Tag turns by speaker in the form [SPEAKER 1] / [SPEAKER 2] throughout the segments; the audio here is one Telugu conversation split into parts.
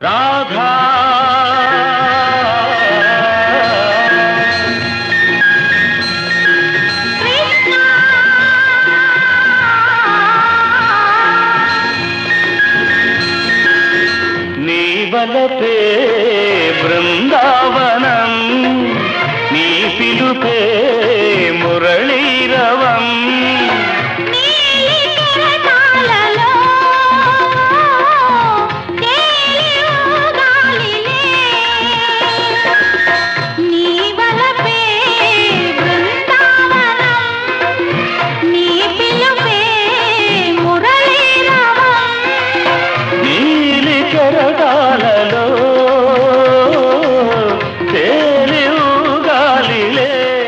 [SPEAKER 1] రాధా నీ వలపే బృందావనం నీ పిలుపే మురళీరవం నీలి కెరటాలలో తేలి ఊగాలిలే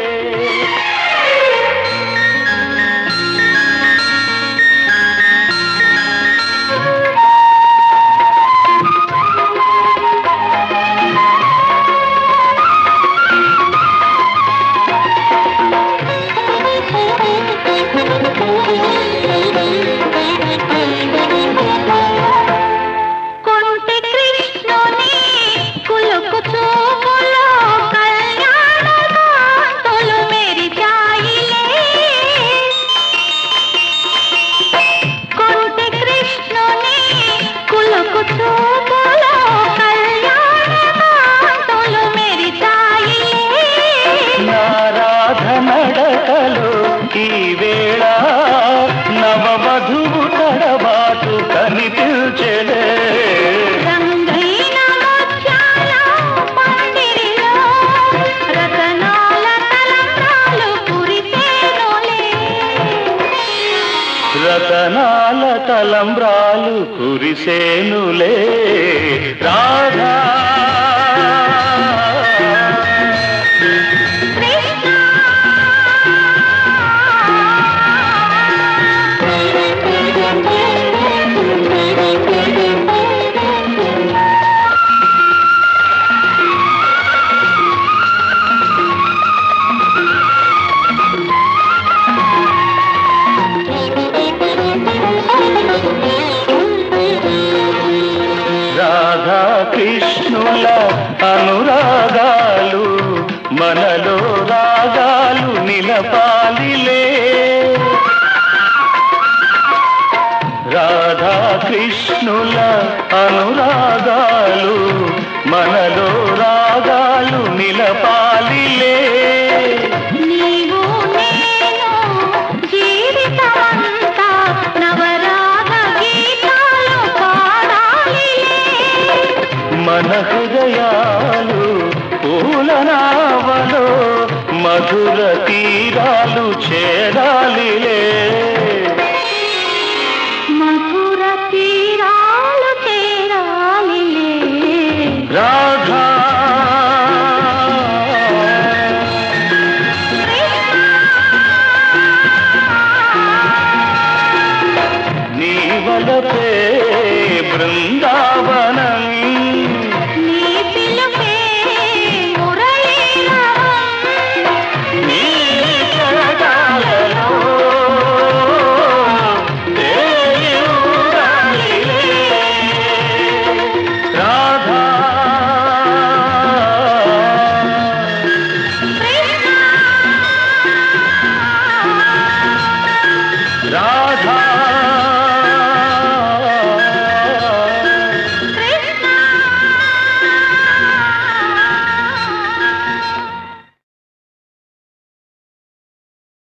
[SPEAKER 2] కొంటె కృష్ణుని కులుకు చూపులో కళ్యాణ కాంతులు మెరిచాయిలే కొంటె కృష్ణుని కులుకు చూపులో కళ్యాణ కాంతులు మెరిచాయిలే
[SPEAKER 1] నారాధ నడకలు ఈ వేళ నవవధువు తడబాటు కనిపించలే
[SPEAKER 2] రంగైన ముత్యాల పందిరిలో రతనాల తలంబ్రాలు కురిసేనులే
[SPEAKER 1] రతనాల తలంబ్రాలు కురిసేనులే రాధా రాధా కృష్ణుల అనురాగాలు మనలో రాగాలు నిలపాలిలే రాధా కృష్ణుల అనురాగాలు మనలో రాగాలు నిలపాలిలే
[SPEAKER 2] నీవు నేను జీవితమంతా నవరాగ గీతాలు పాడాలిలే
[SPEAKER 1] మన హృదయాలు పూలనావలో మధుర తీరాలు చేరాలిలే